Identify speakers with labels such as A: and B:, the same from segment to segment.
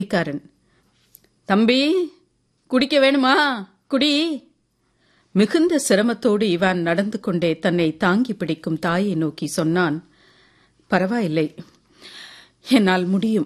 A: காரன் தம்பி குடிக்க வேணுமா குடி மிகுந்த சிரமத்தோடு இவான் நடந்து கொண்டே தன்னை தாங்கி பிடிக்கும் தாயை நோக்கி சொன்னான் பரவாயில்லை என்னால் முடியும்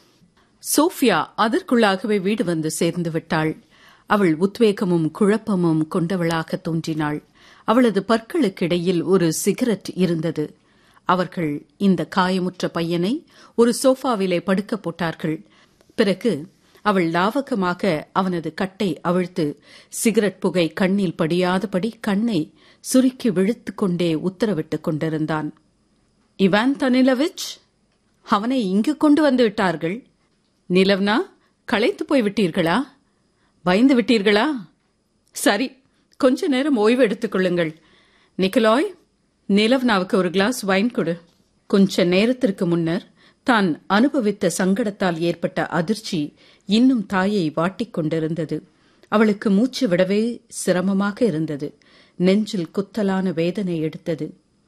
A: சோஃபியா அதற்குள்ளாகவே வீடு வந்து சேர்ந்து விட்டாள் அவள் உத்வேகமும் குழப்பமும் கொண்டவளாக தோன்றினாள் அவளது பற்களுக்கிடையில் ஒரு சிகரெட் இருந்தது அவர்கள் இந்த காயமுற்ற பையனை ஒரு சோஃபாவிலே படுக்க போட்டார்கள் பிறகு அவள் லாவகமாக அவனது கட்டை அவிழ்த்து சிகரெட் புகை கண்ணில் படியாதபடி கண்ணை சுருக்கி விழுத்துக் கொண்டே உத்தரவிட்டுக் கொண்டிருந்தான் இவான் தனிலவிச் அவனை இங்கு கொண்டு வந்து விட்டார்கள் நிலவ்னா களைத்து போய் விட்டீர்களா பயந்து விட்டீர்களா சரி கொஞ்ச நேரம் ஓய்வு எடுத்துக் கொள்ளுங்கள் நிக்கலாய் நிலவ்னாவுக்கு ஒரு கிளாஸ் வைன் கொடு கொஞ்ச நேரத்திற்கு முன்னர் தான் அனுபவித்த சங்கடத்தால் ஏற்பட்ட அதிர்ச்சி இன்னும் தாயை வாட்டிக் கொண்டிருந்தது அவளுக்கு மூச்சு விடவே சிரமமாக இருந்தது நெஞ்சில் குத்தலான வேதனை எடுத்தது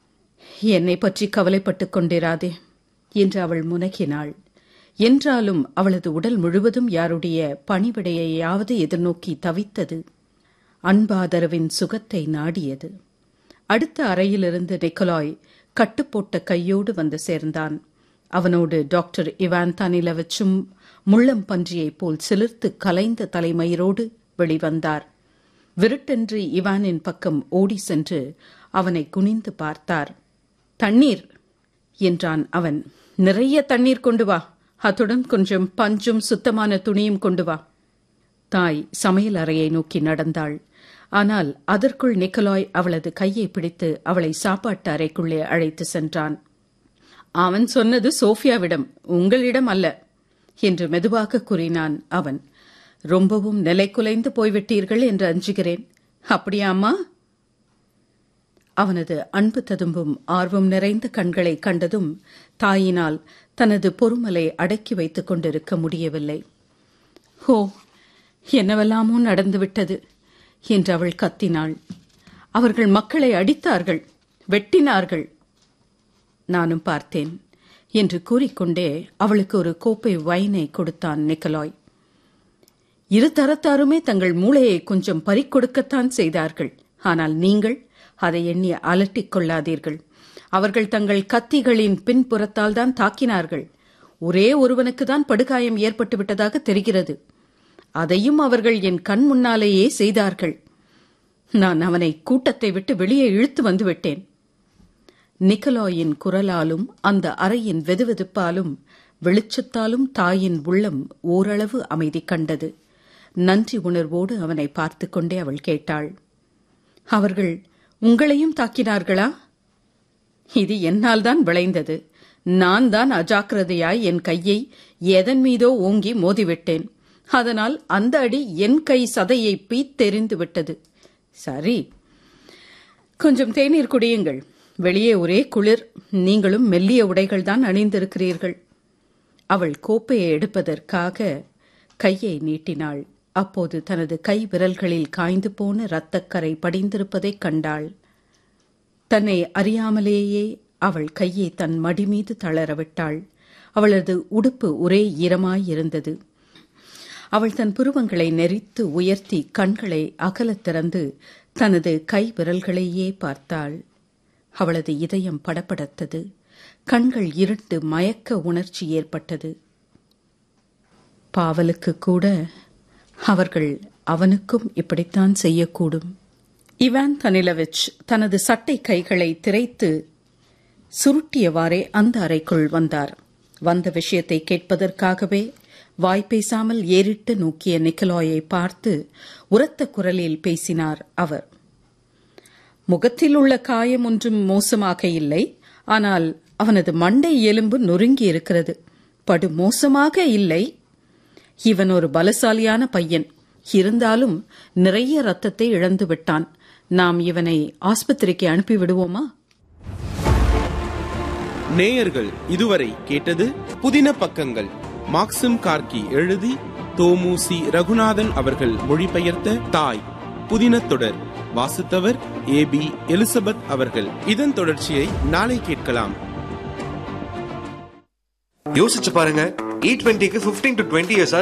A: என்னை பற்றி கவலைப்பட்டுக் கொண்டிராதே என்று அவள் முனகினாள் என்றாலும் அவளது உடல் முழுவதும் யாருடைய பணிவிடையையாவது எதிர்நோக்கி தவித்தது அன்பாதரவின் சுகத்தை நாடியது அடுத்த அறையிலிருந்து நிக்கலாய் கட்டுப்போட்ட கையோடு வந்து சேர்ந்தான் அவனோடு டாக்டர் இவான் தானிலவச்சும் முள்ளம் பன்றியைப் போல் சிலிர்த்து கலைந்த தலைமயிரோடு வெளிவந்தார் விருட்டென்று இவானின் பக்கம் ஓடி சென்று அவனை குனிந்து பார்த்தார் தண்ணீர் என்றான் அவன் நிறைய தண்ணீர் கொண்டு வா அத்துடன் கொஞ்சம் பஞ்சும் சுத்தமான துணியும் கொண்டு வா தாய் சமையல் அறையை நோக்கி நடந்தாள் ஆனால் அதற்குள் நிக்கலாய் அவளது கையை பிடித்து அவளை சாப்பாட்டு அறைக்குள்ளே அழைத்து சென்றான் அவன் சொன்னது சோஃபியாவிடம் உங்களிடம் அல்ல என்று மெதுவாக கூறினான் அவன் ரொம்பவும் நிலை குலைந்து போய்விட்டீர்கள் என்று அஞ்சுகிறேன் அப்படியா அம்மா அவனது அன்பு ததும்பும் ஆர்வம் நிறைந்த கண்களை கண்டதும் தாயினால் தனது பொறுமலை அடக்கி வைத்துக் கொண்டிருக்க முடியவில்லை ஹோ என்னவெல்லாமோ நடந்துவிட்டது என்று அவள் கத்தினாள் அவர்கள் மக்களை அடித்தார்கள் வெட்டினார்கள் நானும் பார்த்தேன் என்று கூறிக்கொண்டே அவளுக்கு ஒரு கோப்பை வைனை கொடுத்தான் நிக்கலாய் இரு தரத்தாருமே தங்கள் மூளையை கொஞ்சம் பறிக்கொடுக்கத்தான் செய்தார்கள் ஆனால் நீங்கள் அதை எண்ணி அலட்டிக் கொள்ளாதீர்கள் அவர்கள் தங்கள் கத்திகளின் பின்புறத்தால் தான் தாக்கினார்கள் ஒரே ஒருவனுக்கு தான் படுகாயம் ஏற்பட்டு விட்டதாக தெரிகிறது அதையும் அவர்கள் என் கண் முன்னாலேயே செய்தார்கள் நான் அவனை கூட்டத்தை விட்டு வெளியே இழுத்து வந்து விட்டேன் நிக்கலாயின் குரலாலும் அந்த அறையின் வெதுவெதுப்பாலும் வெளிச்சத்தாலும் தாயின் உள்ளம் ஓரளவு அமைதி கண்டது நன்றி உணர்வோடு அவனை பார்த்து கொண்டே அவள் கேட்டாள் அவர்கள் உங்களையும் தாக்கினார்களா இது என்னால் தான் விளைந்தது நான் தான் அஜாக்கிரதையாய் என் கையை எதன் மீதோ ஓங்கி மோதிவிட்டேன் அதனால் அந்த அடி என் கை சதையை பீத்தெறிந்து விட்டது சரி கொஞ்சம் தேநீர் குடியுங்கள் வெளியே ஒரே குளிர் நீங்களும் மெல்லிய உடைகள் தான் அணிந்திருக்கிறீர்கள் அவள் கோப்பையை எடுப்பதற்காக கையை நீட்டினாள் அப்போது தனது கை விரல்களில் காய்ந்து போன இரத்தக்கரை படிந்திருப்பதைக் கண்டாள் தன்னை அறியாமலேயே அவள் கையை தன் மடி மீது தளரவிட்டாள் அவளது உடுப்பு ஒரே ஈரமாயிருந்தது அவள் தன் புருவங்களை நெறித்து உயர்த்தி கண்களை அகலத் திறந்து தனது கை விரல்களையே பார்த்தாள் அவளது இதயம் படபடத்தது கண்கள் இருட்டு மயக்க உணர்ச்சி ஏற்பட்டது பாவலுக்கு கூட அவர்கள் அவனுக்கும் இப்படித்தான் செய்யக்கூடும் இவான் தனிலவிச் தனது சட்டை கைகளை திரைத்து சுருட்டியவாறே அந்த அறைக்குள் வந்தார் வந்த விஷயத்தை கேட்பதற்காகவே வாய் பேசாமல் ஏறிட்டு நோக்கிய நிக்கலாயை பார்த்து உரத்த குரலில் பேசினார் அவர் முகத்தில் உள்ள காயம் ஒன்றும் மோசமாக இல்லை ஆனால் அவனது மண்டை எலும்பு நொறுங்கி இருக்கிறது படு மோசமாக இல்லை இவன் ஒரு பலசாலியான பையன் இருந்தாலும் நிறைய ரத்தத்தை இழந்து விட்டான் நாம் இவனை ஆஸ்பத்திரிக்கு அனுப்பி விடுவோமா
B: நேயர்கள் இதுவரை கேட்டது புதின பக்கங்கள் மாக்சிம் கார்கி எழுதி தோமுசி ரகுநாதன் அவர்கள் மொழிபெயர்த்த தாய் புதின தொடர் வாசித்தவர் ஏ பி எலிசபெத் அவர்கள் இதன் தொடர்ச்சியை நாளை கேட்கலாம்
C: யோசிச்சு பாருங்க இ டுவெண்ட்டிக்கு ஃபிஃப்டீன் டு டுவெண்ட்டி இயர்ஸா